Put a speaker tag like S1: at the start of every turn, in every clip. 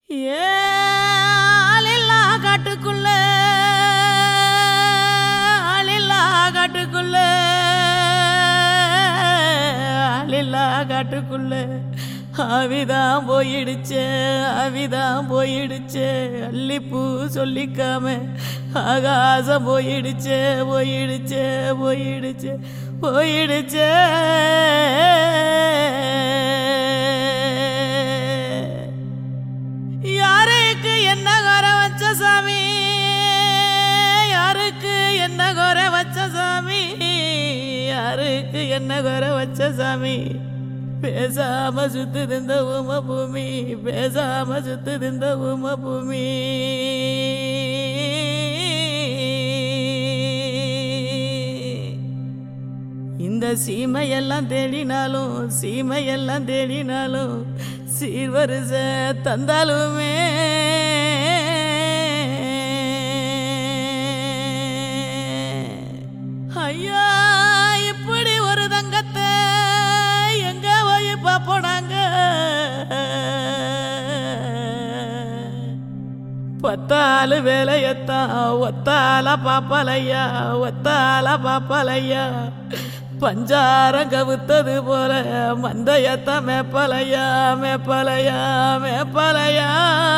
S1: ஏ ஆளில்லா காட்டுக்குள்ள ஆளில்லா காட்டுக்குள்ள ஆளில்லா காட்டுக்குள்ள ஆவிதான் போயிடுச்சே ஆவிதான் போயிடுச்சே அல்லிப்பூ சொல்லிக்காம ஆகாசம் போயிடுச்சே போயிடுச்சே போயிடுச்சே போயிடுச்சே யாருக்கு என்ன குறை வச்ச சாமி யாருக்கு என்ன குறை வச்ச சாமி யாருக்கு என்ன குறை வச்ச சாமி பேசாம சுத்துது இந்த உம பூமி பேசாம சுத்துது இந்த உம பூமி இந்த சீமையெல்லாம் தேடினாலும் சீமையெல்லாம் தேடினாலும் சீர்வரிச தந்தாலுமே ஐயா இப்படி ஒரு தங்கத்தை எங்க போய் பார்ப்போனாங்க பத்தாலு வேலையத்தான் ஒத்தால பாப்பலையா ஒத்தால பாப்பலையா பஞ்சாரம் கவுத்தது போல மந்தையத்தான் மேப்பலையா மேப்பலையா மேப்பலையா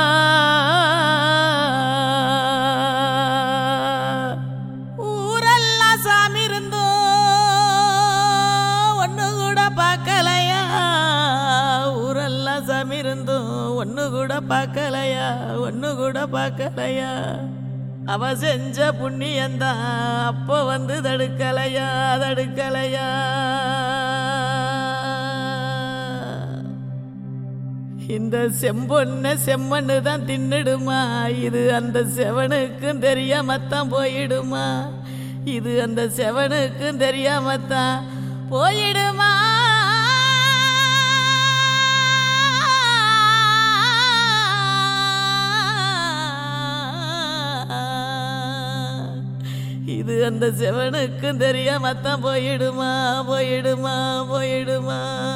S1: ஊரெல்லாம் சாமி இருந்தோம் ஒன்று கூட பார்க்கலையா ஊரெல்லாம் சாமி இருந்தோம் ஒன்று கூட பார்க்கலையா ஒன்று கூட பார்க்கலையா அவ செஞ்ச புண்ணியந்தான் அப்போ வந்து தடுக்கலையா தடுக்கலையா இந்த செம்பொன்ன செம்மண்ணு தான் தின்னுடுமா இது அந்த செவனுக்கும் தெரியாமத்தான் போயிடுமா இது அந்த செவனுக்கும் தெரியாமத்தான் போயிடுமா இது அந்த செவனுக்கும் தெரியாமத்தான் போயிடுமா போயிடுமா போயிடுமா